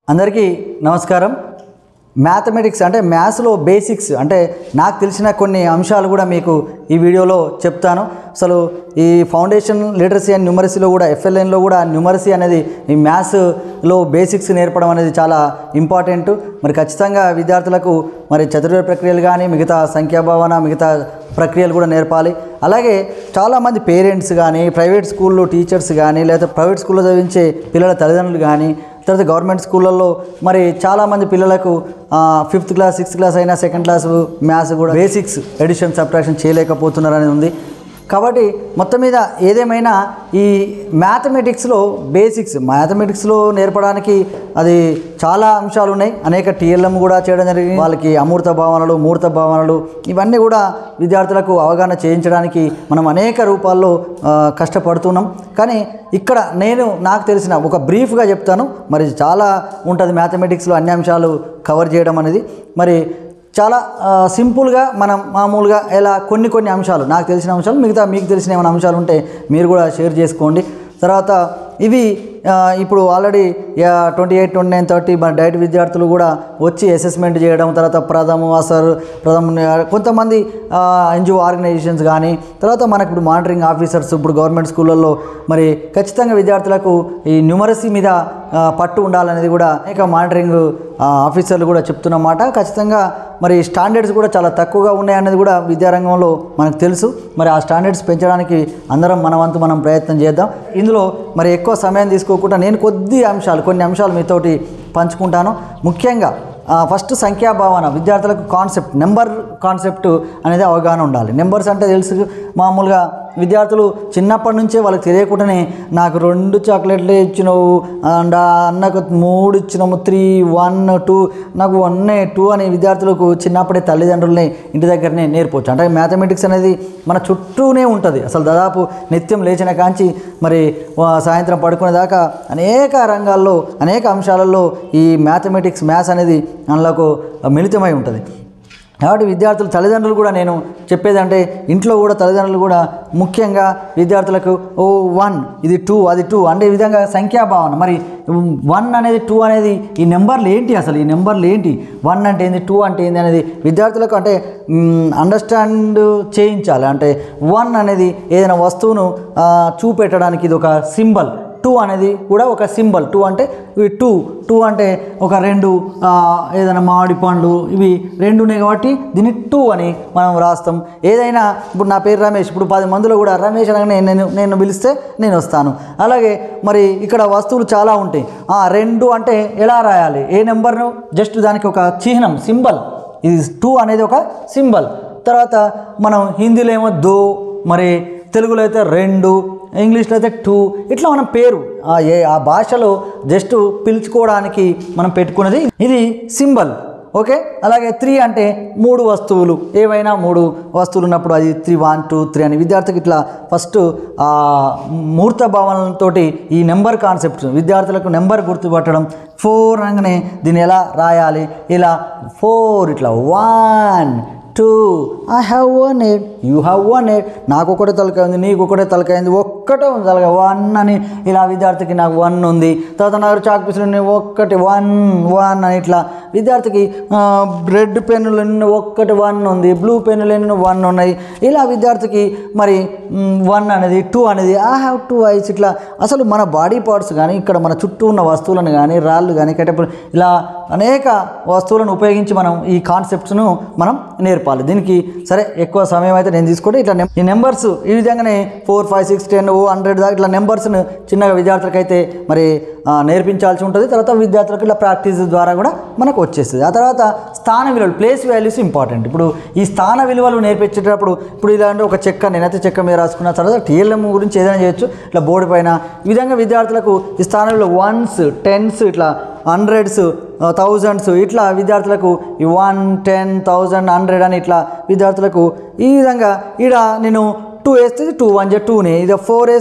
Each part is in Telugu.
అందరికీ నమస్కారం మ్యాథమెటిక్స్ అంటే మ్యాథ్స్లో బేసిక్స్ అంటే నాకు తెలిసిన కొన్ని అంశాలు కూడా మీకు ఈ వీడియోలో చెప్తాను అసలు ఈ ఫౌండేషన్ లిటరసీ అండ్ న్యూమరసీలో కూడా ఎఫ్ఎల్ఎన్లో కూడా న్యూమరసీ అనేది ఈ మ్యాథ్స్లో బేసిక్స్ నేర్పడం అనేది చాలా ఇంపార్టెంట్ మరి ఖచ్చితంగా విద్యార్థులకు మరి చతుర్వేద ప్రక్రియలు కానీ మిగతా సంఖ్యాభావన మిగతా ప్రక్రియలు కూడా నేర్పాలి అలాగే చాలామంది పేరెంట్స్ కానీ ప్రైవేట్ స్కూల్లో టీచర్స్ కానీ లేదా ప్రైవేట్ స్కూల్లో చదివించే పిల్లల తల్లిదండ్రులు కానీ తర్వాత గవర్నమెంట్ స్కూళ్ళల్లో మరి చాలామంది పిల్లలకు ఫిఫ్త్ క్లాస్ సిక్స్త్ క్లాస్ అయినా సెకండ్ క్లాస్ మ్యాథ్స్ కూడా బేసిక్స్ ఎడిషన్ సబ్ట్రాక్షన్ చేయలేకపోతున్నారు అనేది ఉంది కాబట్టి మొత్తం మీద ఏదేమైనా ఈ మ్యాథమెటిక్స్లో బేసిక్స్ మ్యాథమెటిక్స్లో నేర్పడానికి అది చాలా అంశాలు ఉన్నాయి అనేక టీఎల్ఎం కూడా చేయడం జరిగింది వాళ్ళకి అమూర్త భావనలు మూర్త భావనలు ఇవన్నీ కూడా విద్యార్థులకు అవగాహన చేయించడానికి మనం అనేక రూపాల్లో ఆ, కష్టపడుతున్నాం కానీ ఇక్కడ నేను నాకు తెలిసిన ఒక బ్రీఫ్గా చెప్తాను మరి చాలా ఉంటుంది మ్యాథమెటిక్స్లో అన్ని అంశాలు కవర్ చేయడం అనేది మరి చాలా ఆ, సింపుల్గా మనం మామూలుగా ఎలా కొన్ని కొన్ని అంశాలు నాకు తెలిసిన అంశాలు మిగతా మీకు తెలిసిన ఏమైనా అంశాలు ఉంటే మీరు కూడా షేర్ చేసుకోండి తర్వాత ఇవి ఆ, ఇప్పుడు already twenty eight twenty nine thirty మన డైట్ విద్యార్థులు కూడా వచ్చి అసెస్మెంట్ చేయడం తర్వాత ప్రథమ అసర్ ప్రథమ కొంతమంది ఎన్జిఓ ఆర్గనైజేషన్స్ కానీ తర్వాత మనకు ఇప్పుడు మానిటరింగ్ ఆఫీసర్స్ ఇప్పుడు గవర్నమెంట్ స్కూళ్ళల్లో మరి ఖచ్చితంగా విద్యార్థులకు ఈ న్యూమరసీ మీద ఆ, పట్టు ఉండాలనేది కూడా అనేక మానిటరింగ్ ఆఫీసర్లు కూడా చెప్తున్నమాట ఖచ్చితంగా మరి స్టాండర్డ్స్ కూడా చాలా తక్కువగా ఉన్నాయనేది కూడా విద్యారంగంలో మనకు తెలుసు మరి ఆ స్టాండర్డ్స్ పెంచడానికి అందరం మన వంతు మనం ప్రయత్నం చేద్దాం ఇందులో మరి ఎక్కువ సమయం తీసుకోకుండా నేను కొద్ది అంశాలు కొన్ని అంశాలు మీతోటి పంచుకుంటాను ముఖ్యంగా ఆ, ఫస్ట్ సంఖ్యాభావన విద్యార్థులకు కాన్సెప్ట్ నెంబర్ కాన్సెప్ట్ అనేది అవగాహన ఉండాలి నెంబర్స్ అంటే తెలుసు మామూలుగా విద్యార్థులు చిన్నప్పటి నుంచే వాళ్ళకి తెలియకుండానే నాకు రెండు చాక్లెట్లు ఇచ్చినావు అండ్ ఆ అన్నకు మూడు ఇచ్చినాము త్రీ వన్ టూ నాకు వన్ టూ అని విద్యార్థులకు చిన్నప్పుడే తల్లిదండ్రులని ఇంటి దగ్గరనే నేర్పవచ్చు అంటే మ్యాథమెటిక్స్ అనేది మన చుట్టూనే ఉంటుంది అసలు దాదాపు నిత్యం లేచిన కాంచి మరి ఆ, సాయంత్రం పడుకునే దాకా అనేక రంగాల్లో అనేక అంశాలలో ఈ మ్యాథమెటిక్స్ మ్యాథ్స్ అనేది అందులోకి మిళితమై ఉంటుంది కాబట్టి విద్యార్థులు తల్లిదండ్రులు కూడా నేను చెప్పేదంటే ఇంట్లో కూడా తల్లిదండ్రులు కూడా ముఖ్యంగా విద్యార్థులకు ఓ వన్ ఇది టూ అది టూ అంటే ఈ విధంగా సంఖ్యాభావన మరి వన్ అనేది టూ అనేది ఈ నెంబర్లు ఏంటి అసలు ఈ నెంబర్లు ఏంటి వన్ అంటే ఏంది టూ అంటే ఏంది అనేది విద్యార్థులకు అంటే అండర్స్టాండ్ చేయించాలి అంటే వన్ అనేది ఏదైనా వస్తువును ఆ, చూపెట్టడానికి ఇది ఒక సింబల్ టూ అనేది కూడా ఒక సింబల్ టూ అంటే ఇవి టూ టూ అంటే ఒక రెండు ఆ, ఏదైనా మామిడి పండ్లు ఇవి రెండు ఉన్నాయి కాబట్టి దీన్ని టూ అని మనం రాస్తాం ఏదైనా ఇప్పుడు నా పేరు రమేష్ ఇప్పుడు పది మందిలో కూడా రమేష్ అనగానే నేను నేను పిలిస్తే నేను వస్తాను అలాగే మరి ఇక్కడ వస్తువులు చాలా ఉంటాయి ఆ, రెండు అంటే ఎలా రాయాలి ఏ నెంబర్ను జస్ట్ దానికి ఒక చిహ్నం సింబల్ ఇది టూ అనేది ఒక సింబల్ తర్వాత మనం హిందీలో ఏమో దో మరి తెలుగులో అయితే రెండు ఇంగ్లీష్లో అయితే టూ ఇట్లా మనం పేరు ఆ ఏ ఆ భాషలో జస్ట్ పిలుచుకోవడానికి మనం పెట్టుకున్నది ఇది సింబల్ ఓకే అలాగే త్రీ అంటే మూడు వస్తువులు ఏవైనా మూడు వస్తువులు ఉన్నప్పుడు అది త్రీ వన్ టూ త్రీ అని విద్యార్థికి ఇట్లా ఫస్ట్ ఆ మూర్త భావనలతోటి ఈ నెంబర్ కాన్సెప్ట్ విద్యార్థులకు నెంబర్ గుర్తుపట్టడం ఫోర్ అనగానే దీన్ని ఎలా రాయాలి ఇలా ఫోర్ ఇట్లా one two I have one eight you have one eight నాకు ఒకటే తలకాయ ఉంది నీకు ఒకటే తలకాయ ఉంది ఒక్కటే ఉంది తలకాయ వన్ అని ఇలా విద్యార్థికి నాకు వన్ ఉంది తర్వాత నాకు చాక్ పీసులు ఉన్నాయి ఒక్కటి వన్ వన్ అని ఇట్లా విద్యార్థికి రెడ్ పెన్నులు ఎన్ని ఒక్కటి వన్ ఉంది బ్లూ పెన్నులు ఎన్ని వన్ ఉన్నాయి ఇలా విద్యార్థికి మరి వన్ అనేది టూ అనేది ఐ హ్యావ్ టూ ఐస్ ఇట్లా అసలు మన బాడీ పార్ట్స్ కానీ ఇక్కడ మన చుట్టూ ఉన్న వస్తువులను కానీ రాళ్ళు కానీ కట్టెపులు ఇలా అనేక వస్తువులను ఉపయోగించి మనం ఈ కాన్సెప్ట్స్ను మనం నేర్పాలి దీనికి సరే ఎక్కువ సమయం అయితే నేను తీసుకుంటే ఇట్లా నెం- ఈ నెంబర్స్ ఈ విధంగానే ఫోర్ ఫైవ్ సిక్స్ టెన్ ఓ హండ్రెడ్ దాకా ఇట్లా నెంబర్స్ను చిన్నగా విద్యార్థులకైతే మరి ఆ, నేర్పించాల్సి ఉంటుంది తర్వాత విద్యార్థులకు ఇట్లా ప్రాక్టీస్ ద్వారా కూడా మనకు వచ్చేస్తుంది ఆ తర్వాత స్థాన విలువలు ప్లేస్ వాల్యూస్ ఇంపార్టెంట్ ఇప్పుడు ఈ స్థాన విలువలు నేర్పించేటప్పుడు ఇప్పుడు ఇలాంటి ఒక చెక్క నేనైతే చెక్క మీద రాసుకున్న తర్వాత టీఎల్ఎం గురించి ఏదైనా చేయొచ్చు ఇట్లా బోర్డు పైన ఈ విధంగా విద్యార్థులకు ఈ స్థాన విలువ వన్స్ టెన్స్ ఇట్లా హండ్రెడ్స్ థౌజండ్స్ ఇట్లా విద్యార్థులకు ఈ వన్ టెన్ థౌజండ్ హండ్రెడ్ అని ఇట్లా విద్యార్థులకు ఈ విధంగా ఈడ నేను టూ వేస్తే టూ వన్ జే టూని ఇది ఫోర్ వేస్తే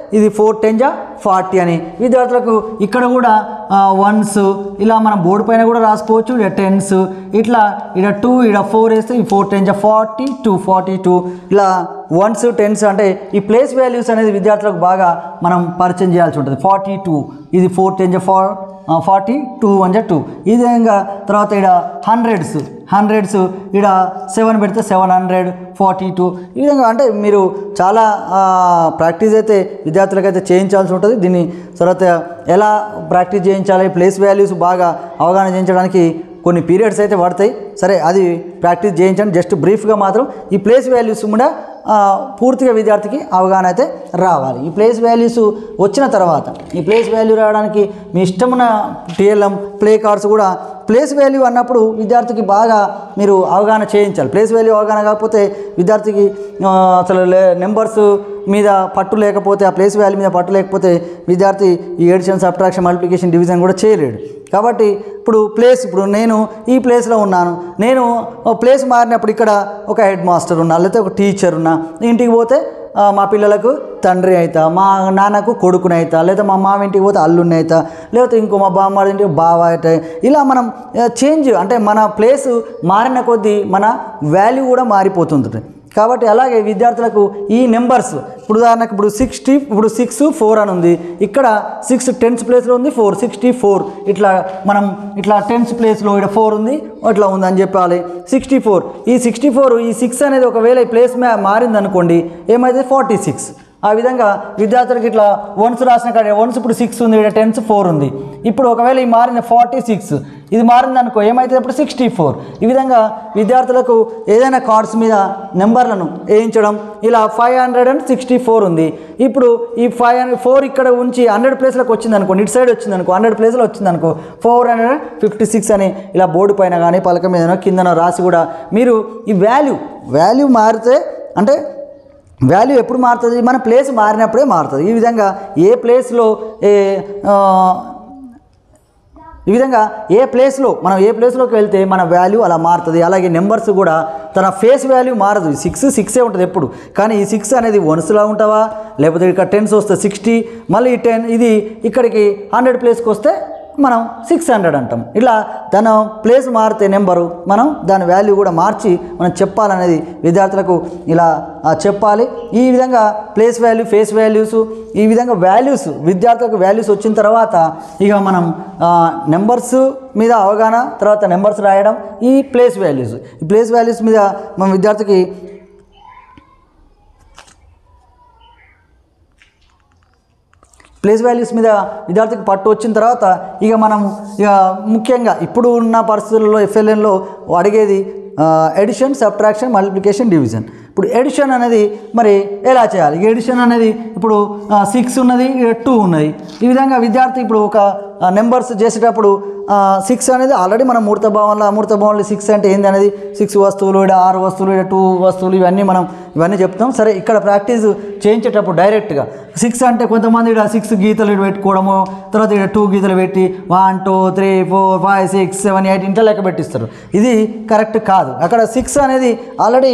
ఇది ఫోర్ టెన్ జా ఫార్టీ అని విద్యార్థులకు ఇక్కడ కూడా వన్స్ ఇలా మనం బోర్డు పైన కూడా రాసుకోవచ్చు ఇక్కడ టెన్స్ ఇట్లా ఇక్కడ టూ ఇక్కడ ఫోర్ వేస్తే ఈ ఫోర్ టెన్ జా ఫార్టీ టూ ఫార్టీ టూ ఇలా వన్స్ టెన్స్ అంటే ఈ ప్లేస్ వాల్యూస్ అనేది విద్యార్థులకు బాగా మనం పరిచయం చేయాల్సి ఉంటుంది ఫార్టీ టూ ఇది ఫోర్ టెన్ జా ఫార్ ఫార్టీ టూ వన్ జా టూ ఈ విధంగా తర్వాత ఇక్కడ హండ్రెడ్స్ హండ్రెడ్స్ ఇక్కడ సెవెన్ పెడితే సెవెన్ హండ్రెడ్ ఫార్టీ టూ ఈ విధంగా అంటే మీరు చాలా ప్రాక్టీస్ అయితే విద్యార్థులకు అయితే చేయించాల్సి ఉంటుంది దీన్ని తర్వాత ఎలా ప్రాక్టీస్ చేయించాలి ప్లేస్ వాల్యూస్ బాగా అవగాహన చేయించడానికి కొన్ని పీరియడ్స్ అయితే పడతాయి సరే అది ప్రాక్టీస్ చేయించండి జస్ట్ బ్రీఫ్గా మాత్రం ఈ ప్లేస్ వాల్యూస్ కూడా ఆ, పూర్తిగా విద్యార్థికి అవగాహన అయితే రావాలి ఈ ప్లేస్ వాల్యూస్ వచ్చిన తర్వాత ఈ ప్లేస్ వాల్యూ రావడానికి మీ ఇష్టమైన టీఎల్ఎం ప్లే కార్డ్స్ కూడా ప్లేస్ వాల్యూ అన్నప్పుడు విద్యార్థికి బాగా మీరు అవగాహన చేయించాలి ప్లేస్ వాల్యూ అవగాహన కాకపోతే విద్యార్థికి ఆ, అసలు నెంబర్స్ మీద పట్టు లేకపోతే ఆ ప్లేస్ వాల్యూ మీద పట్టు లేకపోతే విద్యార్థి ఈ ఎడిషన్ సబ్ట్రాక్షన్ మల్టిప్లికేషన్ డివిజన్ కూడా చేయలేడు కాబట్టి ఇప్పుడు ప్లేస్ ఇప్పుడు నేను ఈ ప్లేస్లో ఉన్నాను నేను ఓ ప్లేస్ మారినప్పుడు ఇక్కడ ఒక హెడ్ మాస్టర్ ఉన్నా లేకపోతే ఒక టీచర్ ఉన్నా ఇంటికి పోతే ఆ, మా పిల్లలకు తండ్రి అవుతా మా నాన్నకు కొడుకుని అవుతా లేదా మా మామ ఇంటికి పోతే అల్లుని అవుతా లేకపోతే ఇంకో మా బామ్మాడి ఇంటికి బావ అవుతా ఇలా మనం చేంజ్ అంటే మన ప్లేస్ మారిన కొద్దీ మన వాల్యూ కూడా మారిపోతుంటుంది కాబట్టి అలాగే విద్యార్థులకు ఈ నెంబర్స్ ఇప్పుడు ఉదాహరణకు ఇప్పుడు సిక్స్టీ ఇప్పుడు సిక్స్ ఫోర్ అని ఉంది ఇక్కడ సిక్స్ టెన్స్ ప్లేస్లో ఉంది ఫోర్ సిక్స్టీ ఫోర్ ఇట్లా మనం ఇట్లా టెన్స్ ప్లేస్లో ఇక్కడ ఫోర్ ఉంది ఇట్లా ఉంది అని చెప్పాలి సిక్స్టీ ఫోర్ ఈ సిక్స్టీ ఫోర్ ఈ సిక్స్ అనేది ఒకవేళ ఈ ప్లేస్ మే మారింది అనుకోండి ఏమైతే ఫార్టీ సిక్స్ ఆ విధంగా విద్యార్థులకు ఇట్లా వన్స్ రాసిన కాడ వన్స్ ఇప్పుడు సిక్స్ ఉంది ఇక్కడ టెన్స్ ఫోర్ ఉంది ఇప్పుడు ఒకవేళ ఈ మారింది ఫార్టీ సిక్స్ ఇది మారింది అనుకో ఏమైతే ఇప్పుడు సిక్స్టీ ఫోర్ ఈ విధంగా విద్యార్థులకు ఏదైనా కార్డ్స్ మీద నెంబర్లను వేయించడం ఇలా five hundred and sixty four ఉంది ఇప్పుడు ఈ ఫైవ్ హండ్రెడ్ ఫోర్ ఇక్కడ ఉంచి హండ్రెడ్ ప్లేస్లోకి వచ్చింది అనుకో ఇటు సైడ్ వచ్చింది అనుకో హండ్రెడ్ ప్లేస్లో వచ్చింది అనుకో ఫోర్ హండ్రెడ్ ఫిఫ్టీ సిక్స్ అని ఇలా బోర్డు పైన కానీ పలక మీదనో కిందనో రాసి కూడా మీరు ఈ వాల్యూ వాల్యూ మారితే అంటే వాల్యూ ఎప్పుడు మారుతుంది మన ప్లేస్ మారినప్పుడే మారుతుంది ఈ విధంగా ఏ ప్లేస్లో ఏ ఆ, ఈ విధంగా ఏ ప్లేస్లో మనం ఏ ప్లేస్లోకి వెళ్తే మన వాల్యూ అలా మారుతుంది అలాగే నెంబర్స్ కూడా తన ఫేస్ వాల్యూ మారదు సిక్స్ సిక్సే ఉంటుంది ఎప్పుడు కానీ ఈ సిక్స్ అనేది వన్స్లా ఉంటావా లేకపోతే ఇక్కడ టెన్స్ వస్తే సిక్స్టీ మళ్ళీ ఈ టెన్ ఇది ఇక్కడికి హండ్రెడ్ ప్లేస్కి వస్తే మనం సిక్స్ హండ్రెడ్ అంటాం ఇట్లా తన ప్లేస్ మారితే నెంబరు మనం దాని వాల్యూ కూడా మార్చి మనం చెప్పాలనేది విద్యార్థులకు ఇలా ఆ, చెప్పాలి ఈ విధంగా ప్లేస్ వాల్యూ ఫేస్ వాల్యూస్ ఈ విధంగా వాల్యూస్ విద్యార్థులకు వాల్యూస్ వచ్చిన తర్వాత ఇక మనం నెంబర్స్ మీద అవగాహన తర్వాత నెంబర్స్ రాయడం ఈ ప్లేస్ వాల్యూస్ ఈ ప్లేస్ వాల్యూస్ మీద మన విద్యార్థికి ప్లేస్ వాల్యూస్ మీద విద్యార్థికి పట్టు వచ్చిన తర్వాత ఇక మనం ఇక ముఖ్యంగా ఇప్పుడు ఉన్న పరిస్థితుల్లో ఎఫ్ఎల్ఎన్లో అడిగేది ఎడిషన్ సబ్ట్రాక్షన్ మల్టిప్లికేషన్ డివిజన్ ఇప్పుడు ఎడిషన్ అనేది మరి ఎలా చేయాలి ఈ ఎడిషన్ అనేది ఇప్పుడు సిక్స్ ఉన్నది టూ ఉన్నది ఈ విధంగా విద్యార్థి ఇప్పుడు ఒక నెంబర్స్ చేసేటప్పుడు సిక్స్ అనేది ఆల్రెడీ మనం మూర్త భావంలో అమూర్త భావంలో సిక్స్ అంటే ఏంది అనేది సిక్స్ వస్తువులు ఇక్కడ ఆరు వస్తువులు ఇక్కడ టూ వస్తువులు ఇవన్నీ మనం ఇవన్నీ చెప్తాం సరే ఇక్కడ ప్రాక్టీస్ చేయించేటప్పుడు డైరెక్ట్గా సిక్స్ అంటే కొంతమంది ఇక్కడ సిక్స్ గీతలు ఇక్కడ పెట్టుకోవడము తర్వాత ఇక్కడ టూ గీతలు పెట్టి one two three four five six seven eight ఇంట్లో లెక్క పెట్టిస్తారు ఇది కరెక్ట్ కాదు అక్కడ సిక్స్ అనేది ఆల్రెడీ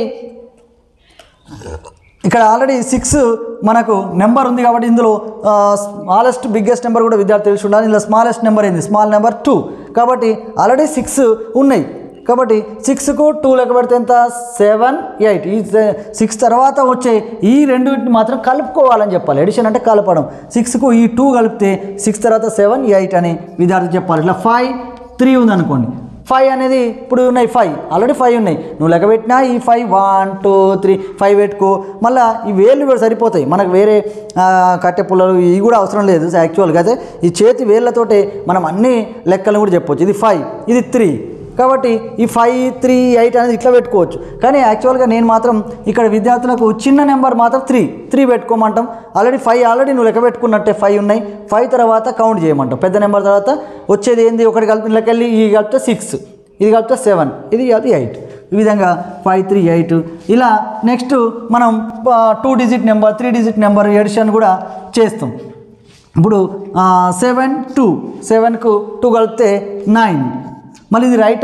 ఇక్కడ ఆల్రెడీ సిక్స్ మనకు నెంబర్ ఉంది కాబట్టి ఇందులో స్మాలెస్ట్ బిగ్గెస్ట్ నెంబర్ కూడా విద్యార్థి తెలిసి ఉండాలి ఇందులో స్మాలెస్ట్ నెంబర్ ఏంది స్మాల్ నెంబర్ టూ కాబట్టి ఆల్రెడీ సిక్స్ ఉన్నాయి కాబట్టి సిక్స్కు టూ లెక్క పెడితే ఎంత సెవెన్ ఎయిట్ ఈ సిక్స్ తర్వాత వచ్చే ఈ రెండింటిని మాత్రం కలుపుకోవాలని చెప్పాలి ఎడిషన్ అంటే కలపడం సిక్స్కు ఈ టూ కలిపితే సిక్స్ తర్వాత సెవెన్ ఎయిట్ అని విద్యార్థి చెప్పాలి ఇట్లా ఫైవ్ త్రీ ఉందనుకోండి ఫైవ్ అనేది ఇప్పుడు ఉన్నాయి ఫైవ్ ఆల్రెడీ ఫైవ్ ఉన్నాయి నువ్వు లెక్క పెట్టినా ఈ five one two three five పెట్టుకో మళ్ళీ ఈ వేళ్ళు కూడా సరిపోతాయి మనకు వేరే ఆ, కట్టె పుల్లలు ఇవి కూడా అవసరం లేదు యాక్చువల్గా అయితే ఈ చేతి వేళ్ళతోటే మనం అన్ని లెక్కలు కూడా చెప్పొచ్చు ఇది ఫైవ్ ఇది త్రీ కాబట్టి ఈ ఫైవ్ త్రీ ఎయిట్ అనేది ఇట్లా పెట్టుకోవచ్చు కానీ యాక్చువల్గా నేను మాత్రం ఇక్కడ విద్యార్థులకు చిన్న నెంబర్ మాత్రం త్రీ త్రీ పెట్టుకోమంటాం ఆల్రెడీ ఫైవ్ ఆల్రెడీ నువ్వు లెక్క పెట్టుకున్నట్టే ఫైవ్ ఉన్నాయి ఫైవ్ తర్వాత కౌంట్ చేయమంటాం పెద్ద నెంబర్ తర్వాత వచ్చేది ఏంది ఒకటి కలిపి లెక్కెళ్ళి ఈ కలిపితే సిక్స్ ఇది కలిపితే సెవెన్ ఇది కలిపి ఎయిట్ ఈ విధంగా ఫైవ్ త్రీ ఎయిట్ ఇలా నెక్స్ట్ మనం two digit number three digit number addition కూడా చేస్తాం ఇప్పుడు సెవెన్ టూ సెవెన్కు టూ కలిపితే నైన్ మళ్ళీ ఇది రైటా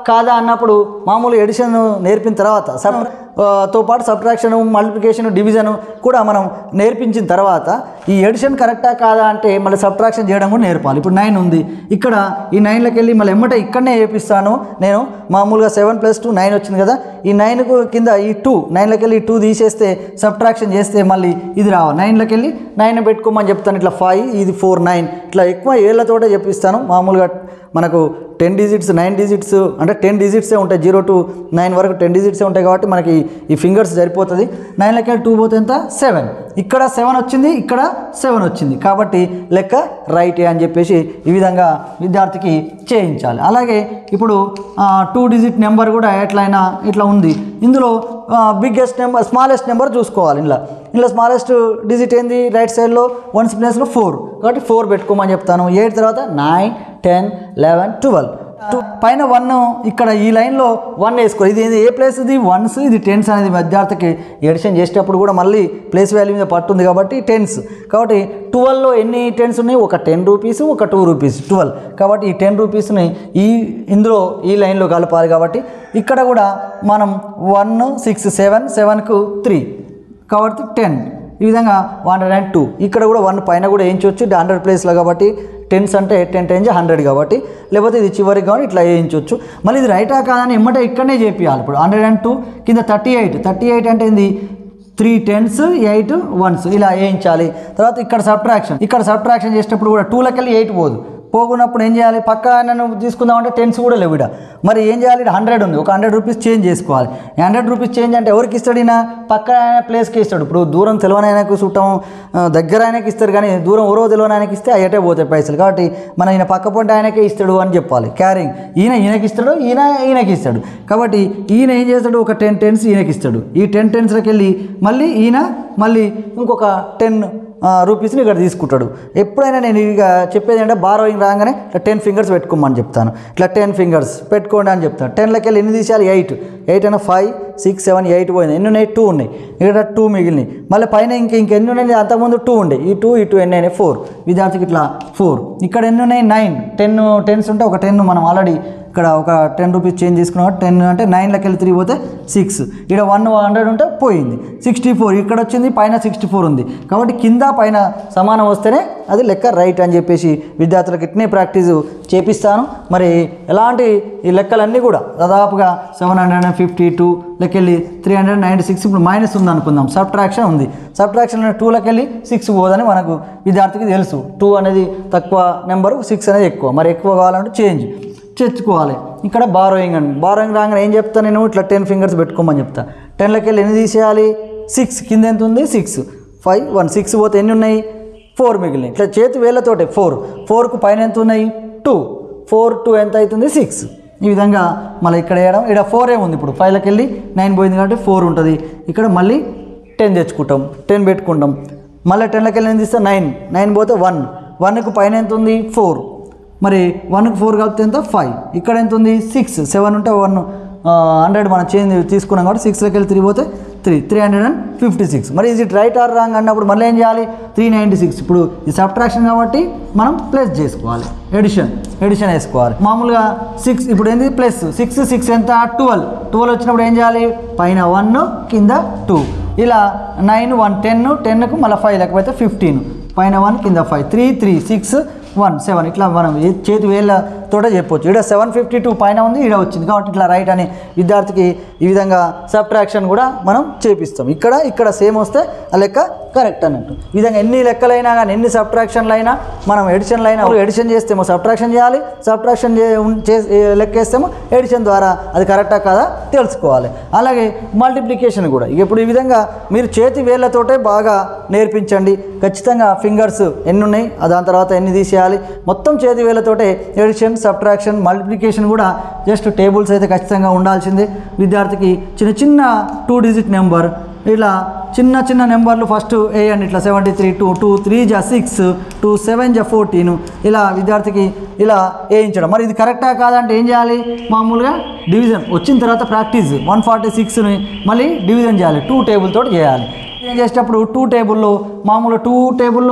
కాదా అన్నప్పుడు మామూలు ఎడిషన్ నేర్పిన తర్వాత సబ్ ఆ, తో పాటు సబ్ట్రాక్షన్ మల్టిప్లికేషన్ డివిజన్ కూడా మనం నేర్పించిన తర్వాత ఈ ఎడిషన్ కరెక్టా కాదా అంటే మళ్ళీ సబ్ట్రాక్షన్ చేయడం కూడా నేర్పాలి ఇప్పుడు నైన్ ఉంది ఇక్కడ ఈ నైన్లోకి వెళ్ళి మళ్ళీ ఎమ్మటే ఇక్కడనే వేపిస్తాను నేను మామూలుగా సెవెన్ ప్లస్ టూ నైన్ వచ్చింది కదా ఈ నైన్కు కింద ఈ టూ నైన్లోకి వెళ్ళి టూ తీసేస్తే సబ్ట్రాక్షన్ చేస్తే మళ్ళీ ఇది రావాలి నైన్లోకి వెళ్ళి నైన్ పెట్టుకోమని చెప్తాను ఇట్లా ఫైవ్ ఇది ఫోర్ నైన్ ఇట్లా ఎక్కువ ఏళ్ళతోటే చెప్పిస్తాను మామూలుగా మనకు టెన్ డిజిట్స్ నైన్ డిజిట్స్ అంటే టెన్ డిజిట్సే ఉంటాయి జీరో టు నైన్ వరకు టెన్ డిజిట్సే ఉంటాయి కాబట్టి మనకి ఈ ఫింగర్స్ సరిపోతుంది నైన్లకి టూ పోతే ఎంత సెవెన్ ఇక్కడ సెవెన్ వచ్చింది ఇక్కడ సెవెన్ వచ్చింది కాబట్టి లెక్క రైటే అని చెప్పేసి ఈ విధంగా విద్యార్థికి చేయించాలి అలాగే ఇప్పుడు టూ డిజిట్ నెంబర్ కూడా ఎట్లయినా ఇట్లా ఉంది ఇందులో బిగ్గెస్ట్ నెంబర్ స్మాలెస్ట్ నెంబర్ చూసుకోవాలి ఇందులో ఇందులో స్మాలెస్ట్ డిజిట్ ఏంది రైట్ సైడ్లో వన్స్ ప్లేస్లో ఫోర్ కాబట్టి ఫోర్ పెట్టుకోమని చెప్తాను ఎయిట్ తర్వాత nine ten eleven twelve two పైన వన్ ఇక్కడ ఈ లైన్లో వన్ వేసుకోవాలి ఇది ఏ ప్లేస్ ఇది వన్స్ ఇది టెన్స్ అనేది విద్యార్థికి ఎడిషన్ చేసేటప్పుడు కూడా మళ్ళీ ప్లేస్ వాల్యూ మీద పట్టుంది కాబట్టి టెన్స్ కాబట్టి ట్వెల్వ్లో ఎన్ని టెన్స్ ఉన్నాయి ఒక టెన్ రూపీస్ ఒక టూ రూపీస్ ట్వెల్వ్ కాబట్టి ఈ టెన్ రూపీస్ని ఈ ఇందులో ఈ లైన్లో కలపాలి కాబట్టి ఇక్కడ కూడా మనం వన్ సిక్స్ సెవెన్ సెవెన్కు త్రీ కాబట్టి టెన్ ఈ విధంగా వన్ హండ్రెడ్ అండ్ టూ ఇక్కడ కూడా వన్ పైన కూడా వేయించవచ్చు హండ్రెడ్ ప్లేస్లో కాబట్టి టెన్స్ అంటే టెన్ టెన్స్ హండ్రెడ్ కాబట్టి లేకపోతే ఇది చివరికి కాబట్టి ఇట్లా వేయించవచ్చు మళ్ళీ ఇది రైటా కాదని ఎమ్మటే ఇక్కడనే చేపియాలి ఇప్పుడు హండ్రెడ్ అండ్ టూ కింద థర్టీ ఎయిట్ థర్టీ ఎయిట్ అంటే ఏంది త్రీ టెన్స్ ఎయిట్ వన్స్ ఇలా వేయించాలి తర్వాత ఇక్కడ సబ్ట్రాక్షన్ ఇక్కడ సబ్ట్రాక్షన్ చేసేటప్పుడు కూడా టూలకి వెళ్ళి ఎయిట్ పోదు పోకున్నప్పుడు ఏం చేయాలి పక్క నన్ను తీసుకుందామంటే టెన్స్ కూడా లేవు ఈడ మరి ఏం చేయాలి ఇక్కడ హండ్రెడ్ ఉంది ఒక హండ్రెడ్ రూపీస్ చేంజ్ చేసుకోవాలి హండ్రెడ్ రూపీస్ చేంజ్ అంటే ఎవరికి ఇస్తాడు ఈయన పక్క ఆయన ప్లేస్కి ఇస్తాడు ఇప్పుడు దూరం తెలియని ఆయనకు చుట్టం ఆ, దగ్గర ఆయనకి ఇస్తారు కానీ దూరం ఎవరో తెలియని ఆయనకి ఇస్తే అయ్యటే పోతాయి పైసలు కాబట్టి మన ఈయన పక్క పొంటి ఆయనకే ఇస్తాడు అని చెప్పాలి క్యారింగ్ ఈయన ఈయనకి ఇస్తాడు ఈయన ఈయనకి ఇస్తాడు కాబట్టి ఈయన ఏం చేస్తాడు ఒక టెన్ టెన్స్ ఈయనకి ఇస్తాడు ఈ టెన్ టెన్స్లోకి వెళ్ళి మళ్ళీ ఈయన మళ్ళీ ఇంకొక టెన్ రూపీస్ని ఇక్కడ తీసుకుంటాడు ఎప్పుడైనా నేను ఇక చెప్పేది అంటే బారోయింగ్ రాగానే ఇట్లా టెన్ ఫింగర్స్ పెట్టుకోమని చెప్తాను ఇట్లా టెన్ ఫింగర్స్ పెట్టుకోండి అని చెప్తాను టెన్లోకి వెళ్ళి ఎన్ని తీసేయాలి ఎయిట్ ఎయిట్ అయినా ఫైవ్ సిక్స్ సెవెన్ ఎయిట్ పోయింది ఎన్ని ఉన్నాయి టూ ఉన్నాయి ఇక్కడ టూ మిగిలినాయి మళ్ళీ పైన ఇంక ఇంకెన్ని ఉన్నాయి అంతకుముందు టూ ఉండే ఈ టూ ఈ టూ ఎన్ని అయినాయి ఫోర్ విద్యార్థికి ఇట్లా ఫోర్ ఇక్కడ ఎన్ని ఉన్నాయి నైన్ టెన్ టెన్స్ ఉంటే ఒక టెన్ మనం ఆల్రెడీ ఇక్కడ ఒక టెన్ రూపీస్ చేంజ్ తీసుకున్నాం టెన్ అంటే నైన్లోకి వెళ్ళి త్రీ పోతే సిక్స్ ఇక్కడ వన్ హండ్రెడ్ ఉంటే పోయింది సిక్స్టీ ఫోర్ ఇక్కడ వచ్చింది పైన సిక్స్టీ ఫోర్ ఉంది కాబట్టి కింద పైన సమానం వస్తేనే అది లెక్క రైట్ అని చెప్పేసి విద్యార్థులకు ఇట్నే ప్రాక్టీస్ చేపిస్తాను మరి ఎలాంటి ఈ లెక్కలన్నీ కూడా దాదాపుగా seven hundred and fifty two లెక్కెళ్ళి త్రీ హండ్రెడ్ నైంటీ సిక్స్ ఇప్పుడు మైనస్ ఉంది అనుకుందాం సబ్ట్రాక్షన్ ఉంది సబ్ట్రాక్షన్ టూలోకి వెళ్ళి సిక్స్ పోదని మనకు విద్యార్థికి తెలుసు టూ అనేది తక్కువ నెంబరు సిక్స్ అనేది ఎక్కువ మరి ఎక్కువ కావాలంటే చేంజ్ తెచ్చుకోవాలి ఇక్కడ బారోయింగ్ అండి బారోయింగ్ రాగానే ఏం చెప్తా నేను ఇట్లా టెన్ ఫింగర్స్ పెట్టుకోమని చెప్తా టెన్లోకి వెళ్ళి ఎన్ని తీసేయాలి సిక్స్ కింద ఎంత ఉంది సిక్స్ ఫైవ్ వన్ సిక్స్ పోతే ఎన్ని ఉన్నాయి ఫోర్ మిగిలినాయి ఇట్లా చేతి వేళ్ళతోటే ఫోర్ ఫోర్కు పైన ఎంత ఉన్నాయి టూ ఫోర్ టూ ఎంత అవుతుంది సిక్స్ ఈ విధంగా మళ్ళీ ఇక్కడ వేయడం ఇక్కడ ఫోర్ ఉంది ఇప్పుడు ఫైవ్లోకి వెళ్ళి నైన్ పోయింది కాబట్టి ఫోర్ ఉంటుంది ఇక్కడ మళ్ళీ టెన్ తెచ్చుకుంటాం టెన్ పెట్టుకుంటాం మళ్ళీ టెన్లోకి వెళ్ళి ఎంత తీస్తే నైన్ నైన్ పోతే వన్ వన్కు పైన ఎంత ఉంది ఫోర్ మరి వన్కి ఫోర్ కలిపితే ఎంత ఫైవ్ ఇక్కడ ఎంత ఉంది సిక్స్ సెవెన్ ఉంటే వన్ హండ్రెడ్ మనం చేంజ్ తీసుకున్నాం కాబట్టి సిక్స్లోకి వెళ్ళి త్రీ పోతే three three hundred and fifty six మరి ఇది రైట్ ఆర్ రాంగ్ అన్నప్పుడు మళ్ళీ ఏం చేయాలి త్రీ నైంటీ సిక్స్ ఇప్పుడు ఇది సబ్ట్రాక్షన్ కాబట్టి మనం ప్లస్ చేసుకోవాలి ఎడిషన్ ఎడిషన్ వేసుకోవాలి మామూలుగా సిక్స్ ఇప్పుడు ఏంది ప్లస్ సిక్స్ సిక్స్ ఎంత ట్వెల్వ్ ట్వెల్వ్ వచ్చినప్పుడు ఏం చేయాలి పైన వన్ కింద టూ ఇలా నైన్ వన్ టెన్ టెన్కు మళ్ళీ ఫైవ్ లేకపోతే ఫిఫ్టీన్ పైన వన్ కింద five three three six one seven ఇట్లా మనం ఏ- చేతి వేళ్ళతోటే చెప్పొచ్చు ఇక్కడ సెవెన్ ఫిఫ్టీ టూ పైన ఉంది ఇక్కడ వచ్చింది కాబట్టి ఇట్లా రైట్ అని విద్యార్థికి ఈ విధంగా సబ్ట్రాక్షన్ కూడా మనం చేపిస్తాం ఇక్కడ ఇక్కడ సేమ్ వస్తే ఆ లెక్క కరెక్ట్ అన్నట్టు ఈ విధంగా ఎన్ని లెక్కలైనా కానీ ఎన్ని సబ్ట్రాక్షన్లు అయినా మనం ఎడిషన్లు అయినా ఎడిషన్ చేస్తేమో సబ్ట్రాక్షన్ చేయాలి సబ్ట్రాక్షన్ చే ఉన్- చే లెక్కేస్తేమో ఎడిషన్ ద్వారా అది కరెక్టా కాదా తెలుసుకోవాలి అలాగే మల్టిప్లికేషన్ కూడా ఇక ఇప్పుడు ఈ విధంగా మీరు చేతి వేళ్ళతోటే బాగా నేర్పించండి ఖచ్చితంగా ఫింగర్స్ ఎన్ని ఉన్నాయి ఆ దాని తర్వాత ఎన్ని తీసేయాలి మొత్తం చేతి వేళ్ళతోటే ఎడిషన్ సబ్ట్రాక్షన్ మల్టిప్లికేషన్ కూడా జస్ట్ టేబుల్స్ అయితే ఖచ్చితంగా ఉండాల్సిందే విద్యార్థికి చిన్న చిన్న టూ డిజిట్ నెంబర్ ఇలా చిన్న చిన్న నెంబర్లు ఫస్ట్ వేయండి ఇట్లా seventy three two two three జా సిక్స్ టూ సెవెన్ జా ఫోర్టీన్ ఇలా విద్యార్థికి ఇలా వేయించడం మరి ఇది కరెక్టా కాదంటే ఏం చేయాలి మామూలుగా డివిజన్ వచ్చిన తర్వాత ప్రాక్టీస్ వన్ ఫార్టీ సిక్స్ని మళ్ళీ డివిజన్ చేయాలి టూ టేబుల్ తోటి చేయాలి డివిజన్ చేసేటప్పుడు టూ టేబుల్లో మామూలు టూ టేబుల్లో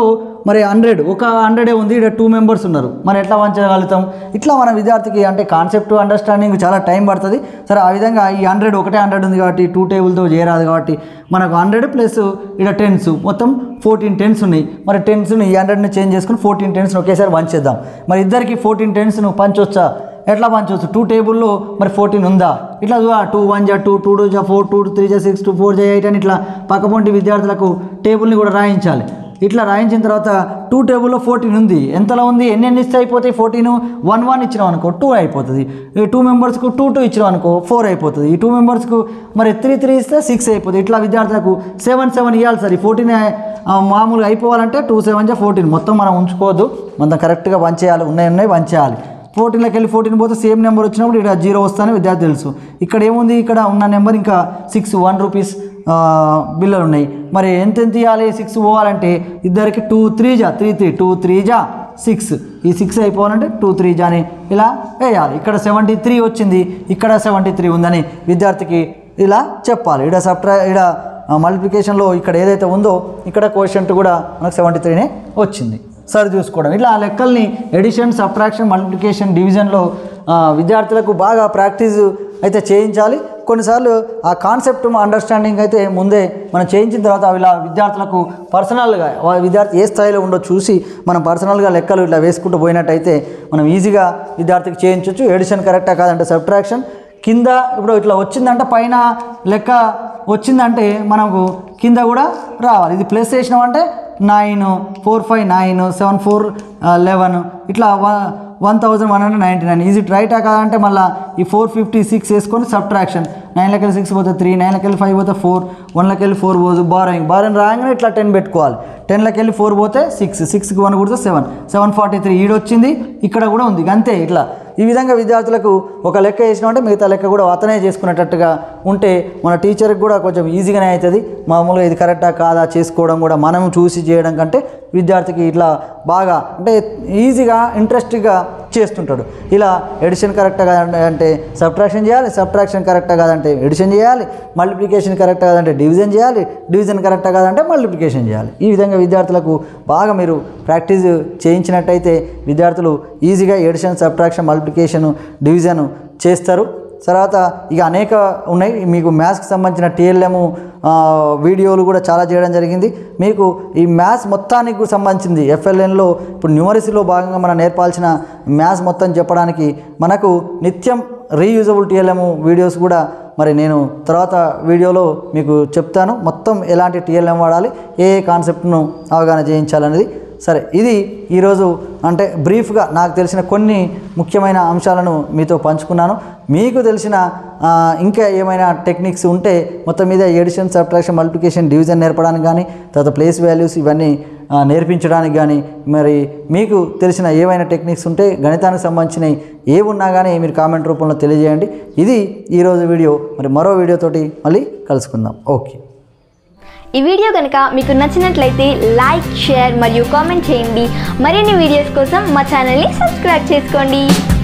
మరి హండ్రెడ్ ఒక హండ్రెడే ఉంది ఇక్కడ టూ మెంబర్స్ ఉన్నారు మరి ఎట్లా వంచగలుగుతాం ఇట్లా మన విద్యార్థికి అంటే కాన్సెప్ట్ అండర్స్టాండింగ్ చాలా టైం పడుతుంది సరే ఆ విధంగా ఈ హండ్రెడ్ ఒకటే హండ్రెడ్ ఉంది కాబట్టి టూ టేబుల్తో చేయరాదు కాబట్టి మనకు హండ్రెడ్ ప్లస్ ఇక్కడ టెన్స్ మొత్తం ఫోర్టీన్ టెన్స్ ఉన్నాయి మరి టెన్స్ని ఈ హండ్రెడ్ని చేంజ్ చేసుకుని ఫోర్టీన్ టెన్స్ని ఒకేసారి పంచేద్దాం మరి ఇద్దరికి ఫోర్టీన్ టెన్స్ను పంచొచ్చా ఎట్లా పంచవచ్చు టూ టేబుల్లో మరి ఫోర్టీన్ ఉందా ఇట్లా టూ వన్ జా టూ టూ టూ జా ఫోర్ టూ త్రీ జా సిక్స్ టూ ఫోర్ జా ఎయిట్ అని ఇట్లా పక్కపొంటి విద్యార్థులకు టేబుల్ని కూడా రాయించాలి ఇట్లా రాయించిన తర్వాత టూ టేబుల్లో ఫోర్టీన్ ఉంది ఎంతలో ఉంది ఎన్ని ఎన్ని ఇస్తే అయిపోతాయి ఫోర్టీన్ వన్ వన్ ఇచ్చినాం అనుకో టూ అయిపోతుంది ఈ టూ మెంబర్స్కు టూ టూ ఇచ్చినాం అనుకో ఫోర్ అయిపోతుంది ఈ టూ మెంబర్స్కు మరి త్రీ త్రీ ఇస్తే సిక్స్ అయిపోతుంది ఇట్లా విద్యార్థులకు సెవెన్ సెవెన్ ఇవ్వాలి సార్ ఈ ఫోర్టీన్ మామూలుగా అయిపోవాలంటే టూ సెవెన్ జా ఫోర్టీన్ మొత్తం మనం ఉంచుకోవద్దు మొత్తం కరెక్ట్గా పంచేయాలి ఉన్నాయి ఉన్నాయి పంచేయాలి ఫోర్టీన్లోకి వెళ్ళి ఫోర్టీన్ పోతే సేమ్ నెంబర్ వచ్చినప్పుడు ఇక్కడ జీరో వస్తానే విద్యార్థి తెలుసు ఇక్కడ ఏముంది ఇక్కడ ఉన్న నెంబర్ ఇంకా సిక్స్ వన్ రూపీస్ బిల్లులు ఉన్నాయి మరి ఎంత ఎంత ఇవ్వాలి సిక్స్ పోవాలంటే ఇద్దరికి టూ త్రీ జా త్రీ త్రీ టూ త్రీ జా సిక్స్ ఈ సిక్స్ అయిపోవాలంటే టూ త్రీ జాని ఇలా వేయాలి ఇక్కడ సెవెంటీ త్రీ వచ్చింది ఇక్కడ సెవెంటీ త్రీ ఉందని విద్యార్థికి ఇలా చెప్పాలి ఇక్కడ సబ్ట్రా ఇక్కడ మల్టిప్లికేషన్లో ఇక్కడ ఏదైతే ఉందో ఇక్కడ కోషంట్ కూడా మనకు సెవెంటీ త్రీనే వచ్చింది సరి చూసుకోవడం ఇట్లా ఆ లెక్కల్ని ఎడిషన్ సబ్ట్రాక్షన్ మల్టిప్లికేషన్ డివిజన్లో ఆ, విద్యార్థులకు బాగా ప్రాక్టీస్ అయితే చేయించాలి కొన్నిసార్లు ఆ కాన్సెప్ట్ అండర్స్టాండింగ్ అయితే ముందే మనం చేయించిన తర్వాత అవి ఇలా విద్యార్థులకు పర్సనల్గా వా- విద్యార్థి ఏ స్థాయిలో ఉండో చూసి మనం పర్సనల్గా లెక్కలు ఇట్లా వేసుకుంటూ పోయినట్టయితే మనం ఈజీగా విద్యార్థికి చేయించవచ్చు ఎడిషన్ కరెక్టా కాదంటే సబ్ట్రాక్షన్ కింద ఇప్పుడు ఇట్లా వచ్చిందంటే పైన లెక్క వచ్చిందంటే మనకు కింద కూడా రావాలి ఇది ప్లస్ చేసినామంటే nine four five nine seven four eleven ఇట్లా one thousand one hundred ninety nine easy రైటా కాదంటే మళ్ళీ ఈ ఫోర్ ఫిఫ్టీ సిక్స్ వేసుకొని సబ్ట్రాక్షన్ నైన్లోకి వెళ్ళి సిక్స్ పోతే త్రీ నైన్లోకి వెళ్ళి ఫైవ్ పోతే ఫోర్ వన్లోకి వెళ్ళి ఫోర్ పోదు బారోయింగ్ బారోయింగ్ రాగానే ఇట్లా టెన్ పెట్టుకోవాలి టెన్లోకి వెళ్ళి ఫోర్ పోతే సిక్స్ సిక్స్కి వన్ కొడితే సెవెన్ సెవెన్ ఫార్టీ త్రీ ఈడొచ్చింది ఇక్కడ కూడా ఉంది అంతే ఇట్లా ఈ విధంగా విద్యార్థులకు ఒక లెక్క వేసినామంటే మిగతా లెక్క కూడా అతనే చేసుకునేటట్టుగా ఉంటే మన టీచర్కి కూడా కొంచెం ఈజీగానే అవుతుంది మామూలుగా ఇది కరెక్టా కాదా చేసుకోవడం కూడా మనం చూసి చేయడం కంటే విద్యార్థికి ఇట్లా బాగా అంటే ఈజీగా ఇంట్రెస్ట్గా చేస్తుంటాడు ఇలా ఎడిషన్ కరెక్టా కాదంటే అంటే సబ్ట్రాక్షన్ చేయాలి సబ్ట్రాక్షన్ కరెక్టా కాదంటే ఎడిషన్ చేయాలి మల్టిప్లికేషన్ కరెక్టా కాదంటే డివిజన్ చేయాలి డివిజన్ కరెక్టా కాదంటే మల్టిప్లికేషన్ చేయాలి ఈ విధంగా విద్యార్థులకు బాగా మీరు ప్రాక్టీస్ చేయించినట్టయితే విద్యార్థులు ఈజీగా ఎడిషన్ సబ్ట్రాక్షన్ మల్టిప్లికేషన్ డివిజన్ చేస్తారు తర్వాత ఇక అనేక ఉన్నాయి మీకు మ్యాథ్స్కి సంబంధించిన టీఎల్ఎం వీడియోలు కూడా చాలా చేయడం జరిగింది మీకు ఈ మ్యాథ్స్ మొత్తానికి సంబంధించింది ఎఫ్ఎల్ఎన్లో ఇప్పుడు న్యూమరసీలో భాగంగా మనం నేర్పాల్సిన మ్యాథ్స్ మొత్తం చెప్పడానికి మనకు నిత్యం రీయూజబుల్ టీఎల్ఎం వీడియోస్ కూడా మరి నేను తర్వాత వీడియోలో మీకు చెప్తాను మొత్తం ఎలాంటి టీఎల్ఎం వాడాలి ఏ ఏ కాన్సెప్ట్ను అవగాహన చేయించాలనేది సరే ఇది ఈరోజు అంటే బ్రీఫ్గా నాకు తెలిసిన కొన్ని ముఖ్యమైన అంశాలను మీతో పంచుకున్నాను మీకు తెలిసిన ఆ, ఇంకా ఏమైనా టెక్నిక్స్ ఉంటే మొత్తం మీద ఎడిషన్ సబ్ట్రాక్షన్ మల్టిప్లికేషన్ డివిజన్ నేర్పడానికి కానీ తర్వాత ప్లేస్ వాల్యూస్ ఇవన్నీ ఆ, నేర్పించడానికి కానీ మరి మీకు తెలిసిన ఏవైనా టెక్నిక్స్ ఉంటే గణితానికి సంబంధించినవి ఏ ఉన్నా కానీ మీరు కామెంట్ రూపంలో తెలియజేయండి ఇది ఈరోజు వీడియో మరి మరో వీడియోతోటి మళ్ళీ కలుసుకుందాం ఓకే ఈ వీడియో కనుక మీకు నచ్చినట్లయితే లైక్ షేర్ మరియు కామెంట్ చేయండి మరిన్ని వీడియోస్ కోసం మా ఛానల్ని సబ్స్క్రైబ్ చేసుకోండి